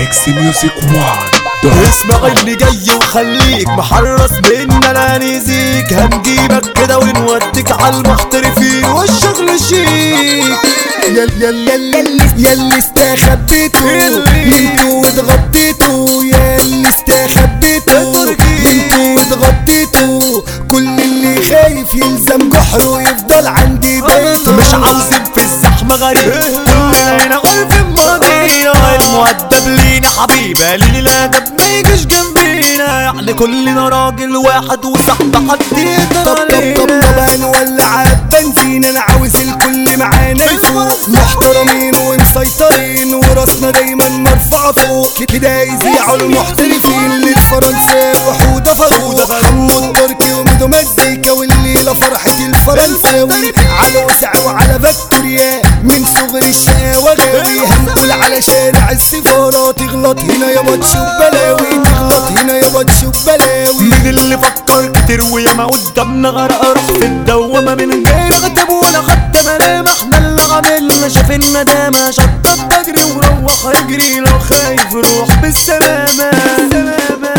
اكس ميوزك وان اسمع اللي جاي وخليك محرص بينا لا نيزيك هنجيبك كده ونوديك على المحترفين والشغل شيك يل يل يل يل يلي استخبيتوا اللي- انتوا اتغطيتوا يلي استخبيتوا التركي. انتوا اتغطيتوا كل اللي خايف يلزم جحره يفضل عندي بيته مش عاوزين في الزحمة غريب كلنا هنا غرف الماضية المؤدب لينا حبيبة لينا الأدب ما يجيش جنبينا يعني كلنا راجل واحد وصاحب حد طب يقدر طب طب علينا طب نولع بنزين انا عاوز الكل معانا يفوق محترمين ومسيطرين وراسنا دايما مرفوعة فوق كده يذيعوا المحترفين اللي في فرنسا وحودة فاروق حمو التركي وميدو مزيكا والليلة فرحة الفرنساوي على وسع وعلى فيكتوريا من صغر الشقاوة غاوي هنقول على شارع السفارة تغلط هنا يابا تشوف بلاوي تغلط هنا يابا تشوف بلاوي مين اللي فكر كتير وياما قدامنا غرق روح في الدوامة من غير غتب ولا خدت ملام احنا اللي عملنا شاف الندامة شطب بجري وروح اجري لو خايف روح بالسلامة سلامة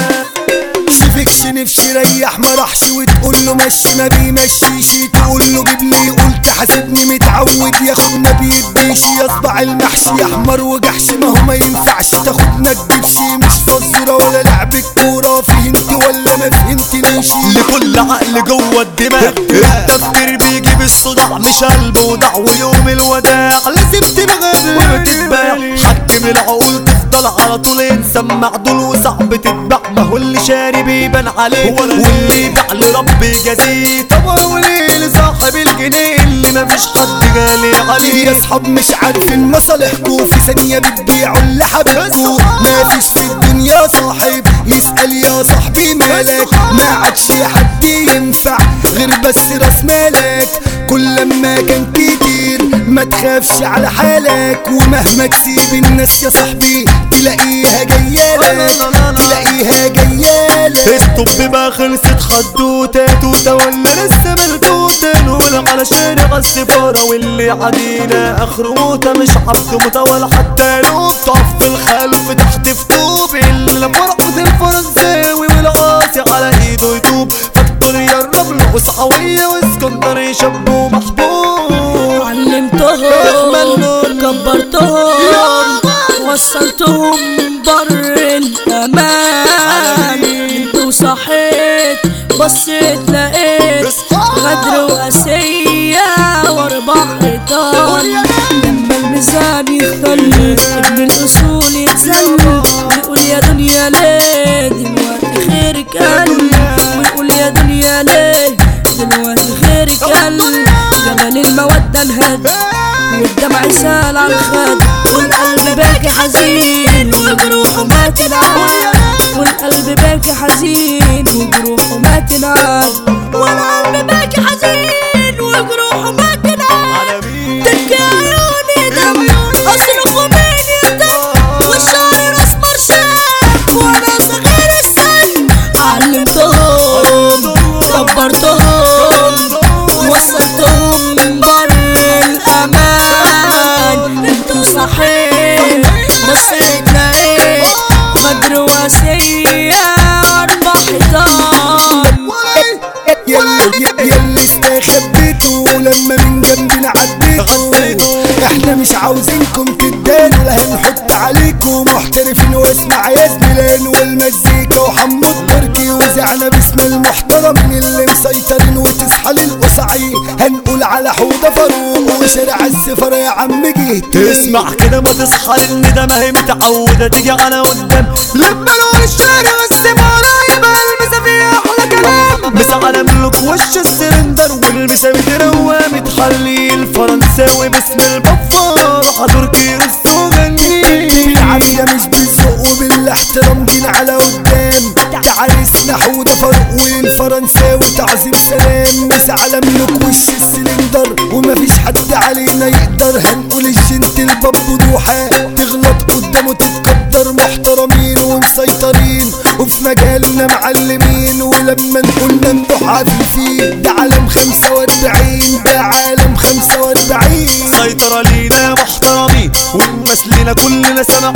شفكش نفسي ريح ما راحش وتقول له مشي ما بيمشيش تقول له جيب لي قلت حاسبني متعود ياخد ما بيديش يصبع المحشي احمر وجحش ما هو ما ينفعش تاخدنا تجيبش مش فزوره ولا لعب الكوره فهمت ولا ما فهمتنيش لكل عقل جوه الدماغ التفكير بيجيب الصداع مش قلب ودع ويوم الوداع لازم تبقى وتتباع حكم العقول تفضل على طول انسان معدول وصعب تتباع ما هو اللي شاري بيبان عليه واللي باع لرب يجازيه طب وليه لصاحب الجنيه اللي مفيش حد غالي عليه يا اصحاب مش عارفين مصالحكوا في ثانية بتبيعوا اللي حبيبكوا ما فيش في الدنيا صاحب يسأل يا صاحبي مالك ما عادش حد ينفع غير بس راس مالك كل لما كان كتير ما تخافش على حالك ومهما تسيب الناس يا صاحبي تلاقيها جايالك تلاقيها جايالك الطب بقى خلصت خدوته توته ولا لسه بالتوته نقول على شارع السفارة واللي عدينا اخر موته مش عبد متول حتى لو بتقف في الخلف تحت في طوب الا فرقة الفرنساوي والقاسي على ايده يتوب فاكتوريا الرمل وصحوية واسكندر شاب محبوب علمتهم كبرتهم وصلتهم بر الامان انتوا صحيت بصيت لقيت غدر واسية واربع حيطان لما الميزان يختل ابن الاصول يتزل ويقول يا دنيا ليه دلوقتي خيرك قل ويقول يا دنيا ليه دلوقتي خيرك قل جمال المودة انهد والدمع سال على الخد والقلب باكي حزين وجروحه ما تنعاد والقلب باكي حزين وجروحه ما تنعاد والقلب باكي حزين وجروحه ما تنعاد تبكي عيوني دم اصرخ ومين يدم والشعر اسمر شاب وانا صغير السن علمتهم كبرتهم وصلتهم بر الامان انتوا صحيح بصيت لقيت غدر واسية اربع حيطان يلي يلي استخبيتوا لما من جنبنا عديتوا احنا مش عاوزينكم تدانوا لا هنحط عليكم محترفين واسمع يا زميلان والمزيكا وحمو التركي وزعنا باسم المحترمين اللي مسيطرين وتصحى للقصعي هنقول على حوضة فاروق وشارع السفر يا عم جيت اسمع كده ما تصحى لان ده ما هي متعودة تيجي على قدام لما نقول الشارع والسفارة يبقى المسا فيها احلى كلام مسا على ملوك وش السلندر والمسا بتروى متحلي الفرنساوي باسم البفار حضور كيروس وغني بالعافية مش بالذوق وبالاحترام جينا على قدام تعرسنا حودة فاروق والفرنساوي تعظيم سلام مس على ملوك وش السلندر ومفيش حد علينا يقدر هنقول الجنت الباب وضوحة تغلط قدامه تتقدر محترمين ومسيطرين وفي مجالنا معلمين ولما نقول نمدح عفيفين ده عالم 45 ده عالم 45 سيطرة لينا محترمين والناس لينا كلنا سامعين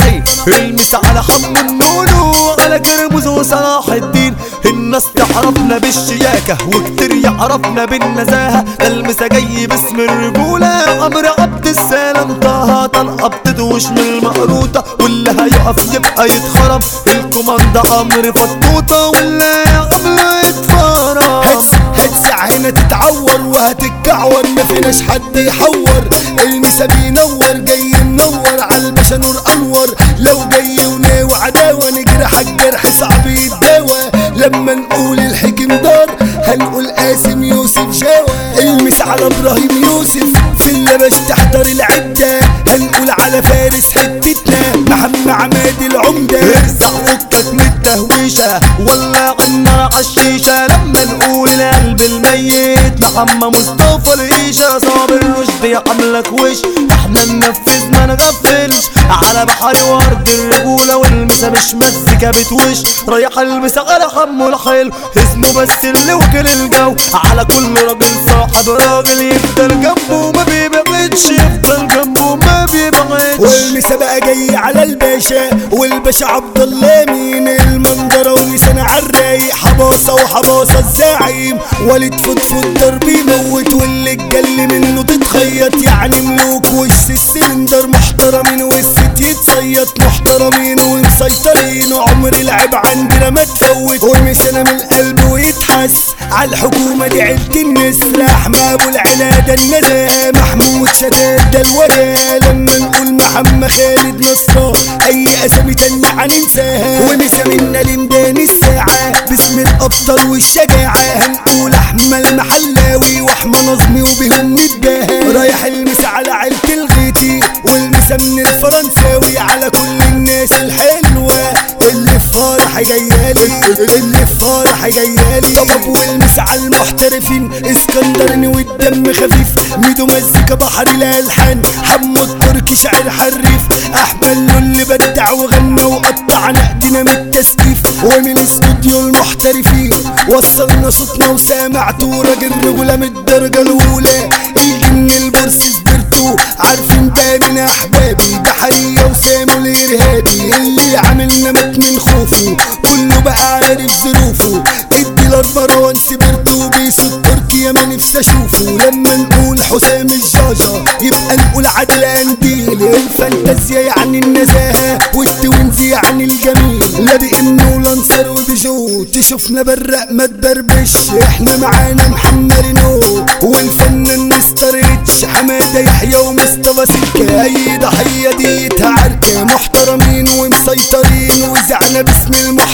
المس على حم النونو على كرموز وصلاح الدين الناس تعرفنا بالشياكة وكتير يعرفنا بالنزاهة ده المسا جاي باسم الرجولة عمرو عبد السلام طه طلقة بتدوش من المقروطة واللي هيقف يبقى يتخرم الكوماندا عمرو فطوطة واللي هيعمله يتفرم هتس هتس عينة تتعور وهتتكعور ما فيناش حد يحور المسا بينور جاي منور عالباشا نور انور لو جاي وناوي عداوة نجرحك جرح صعب يتداوى لما نقول الحكم دار هنقول قاسم يوسف جاوى المس على ابراهيم يوسف في اللبش تحضر العدة هنقول على فارس حتتنا محمد عماد العمدة ارزع فكك من التهويشة ولا النار عالشيشة لما نقول القلب الميت محمد مصطفى العيشة صابر رشدي عاملك وش احنا ننفذ ما نغفلش على بحر ورد الرجولة والمسا مش مزيكا بتوش رايح المسا على حمو الحلو اسمه بس اللي وكل الجو على كل راجل صاحب راجل يفضل جنبه ما بيبعدش يفضل جنبه ما بيبعدش والمسابقة جاي على الباشا والباشا عبد الله مين المنظرة ولسان عالرايق حباصة وحباصة الزعيم ولد فضفض ضرب يموت واللي اتجل منه تتخيط يعني ملوك وش السلندر محترمين والست يتصيط محترمين ومسيطرين وعمر العيب عندنا ما تفوت ومسنا من القلب ويتحس على الحكومة دي عيلة النسر احمد ابو العلا ده النزاهة محمود شداد ده الوجه لما نقول محمد خالد نصر اي اسامي تانية هننساها ومسا منا لمدان الساعة باسم الابطال والشجاعة هنقول احمد المحلاوي واحمد نظمي وبهم نتباهى رايح المسا على عيلة الغيتي والمسا من الفرنساوي على كل الناس الحلوة اللي في فرح جايالي اللي في فرح جايالي طب والمسا على المحترفين اسكندراني والدم خفيف ميدو مزيكا بحر الالحان حمو التركي شاعر حريف احمد اللي بدع وغنى وقطع نقدنا من التسقيف ومن استوديو المحترفين وصلنا صوتنا وسامعته راجل رجولة من الدرجة الاولى الجن البورس سبرتو عارفين ده من احبابي ده حقيقة وسامو الارهابي اللي عاملنا مات من خوفه كله بقى عارف ظروفه الديلر مروان سبرتو بيسو التركي ما نفسي اشوفه لما نقول حسام الجاجة يبقى نقول عادل انديل الفانتازيا يعني النزاهة والتوينز يعني الجميل لا بإن ولانسر وبيجو تشوفنا برق ما تبربش احنا معانا محمد رينو والفنان مستر ريتش حمادة يحيى ومصطفى سكة اي ضحية دي عركة محترمين ومسيطرين وزعنا باسم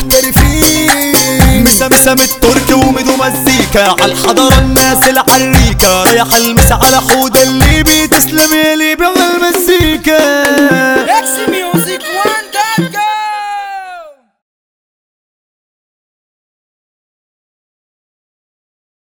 المحترفين مسا مسا من الترك وميدو مزيكا على الحضارة الناس العريكة رايح المسا على حود الليبي تسلم يا ليبي على المزيكا